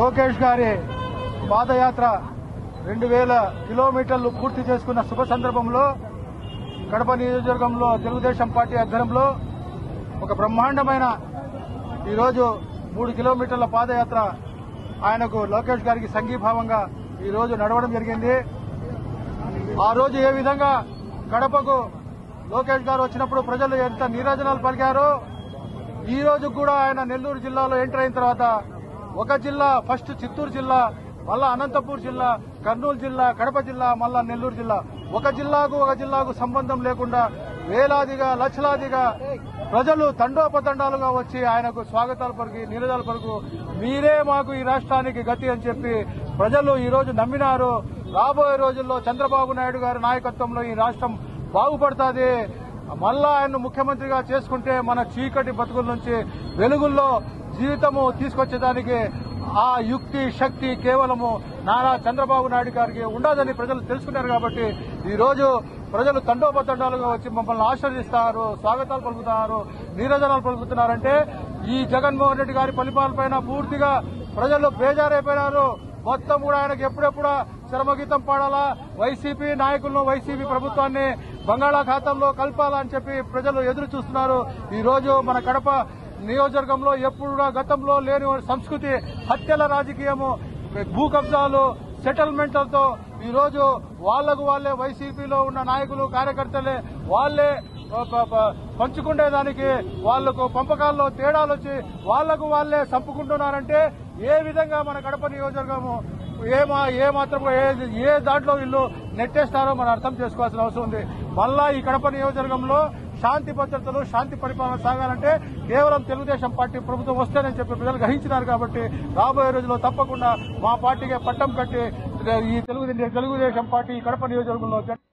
లోకేష్ గారి పాదయాత్ర రెండు వేల కిలోమీటర్లు పూర్తి చేసుకున్న శుభ సందర్భంలో కడప నియోజకవర్గంలో తెలుగుదేశం పార్టీ ఆధ్వర్యంలో ఒక బ్రహ్మాండమైన ఈరోజు మూడు కిలోమీటర్ల పాదయాత్ర ఆయనకు లోకేష్ గారికి సంఘీభావంగా ఈ రోజు నడవడం జరిగింది ఆ రోజు ఏ విధంగా కడపకు లోకేష్ గారు వచ్చినప్పుడు ప్రజలు ఎంత నీరాజనాలు పలికారో ఈ రోజు కూడా ఆయన నెల్లూరు జిల్లాలో ఎంటర్ అయిన తర్వాత ఒక జిల్లా ఫస్ట్ చిత్తూరు జిల్లా మళ్ళా అనంతపూర్ జిల్లా కర్నూలు జిల్లా కడప జిల్లా మళ్ళా నెల్లూరు జిల్లా ఒక జిల్లాకు ఒక జిల్లాకు సంబంధం లేకుండా వేలాదిగా లక్షలాదిగా ప్రజలు తండోపతండాలుగా వచ్చి ఆయనకు స్వాగతాలు పలికి నిరదాలు పలుకు మీరే మాకు ఈ రాష్ట్రానికి గతి అని చెప్పి ప్రజలు ఈ రోజు నమ్మినారు రాబోయే రోజుల్లో చంద్రబాబు నాయుడు గారి నాయకత్వంలో ఈ రాష్ట్రం బాగుపడుతుంది మళ్ళా ఆయన ముఖ్యమంత్రిగా చేసుకుంటే మన చీకటి బతుకుల నుంచి వెలుగుల్లో జీవితము తీసుకొచ్చేదానికి ఆ యుక్తి శక్తి కేవలము నారా చంద్రబాబు నాయుడు గారికి ఉండదని ప్రజలు తెలుసుకున్నారు కాబట్టి ఈ రోజు ప్రజలు తండోపతండాలుగా వచ్చి మమ్మల్ని ఆశీర్దిస్తారు స్వాగతాలు పలుకుతున్నారు నీరజనాలు పలుకుతున్నారంటే ఈ జగన్మోహన్ రెడ్డి గారి పరిపాలన పూర్తిగా ప్రజలు బేజారైపోయినారు మొత్తం కూడా ఆయనకు ఎప్పుడెప్పుడు చరమగీతం పాడాలా వైసీపీ నాయకులను వైసీపీ ప్రభుత్వాన్ని బంగాళాఖాతంలో కలపాలని చెప్పి ప్రజలు ఎదురు చూస్తున్నారు ఈ రోజు మన కడప నియోజకవర్గంలో ఎప్పుడు కూడా గతంలో లేని సంస్కృతి హత్యల రాజకీయము భూ కబ్జాలు సెటిల్మెంట్లతో ఈ రోజు వాళ్లకు వాళ్లే వైసీపీలో ఉన్న నాయకులు కార్యకర్తలే వాళ్లే ప- ప- పంచుకునేదానికి వాళ్లకు పంపకాల్లో తేడాలు వచ్చి వాళ్లకు వాళ్లే చంపుకుంటున్నారంటే ఏ విధంగా మన కడప నియోజకవర్గము ఏ మా ఏ మాత్రం ఏ ఏ దాంట్లో వీళ్ళు నెట్టేస్తారో మనం అర్థం చేసుకోవాల్సిన అవసరం ఉంది మళ్ళా ఈ కడప నియోజకవర్గంలో శాంతి భద్రతలు శాంతి పరిపాలన సాగాలంటే కేవలం తెలుగుదేశం పార్టీ ప్రభుత్వం వస్తేనని చెప్పి ప్రజలు గ్రహించినారు కాబట్టి రాబోయే రోజుల్లో తప్పకుండా మా పార్టీకే పట్టం కట్టి ఈ తెలుగు తెలుగుదేశం పార్టీ ఈ కడప నియోజకవర్గంలో జెండా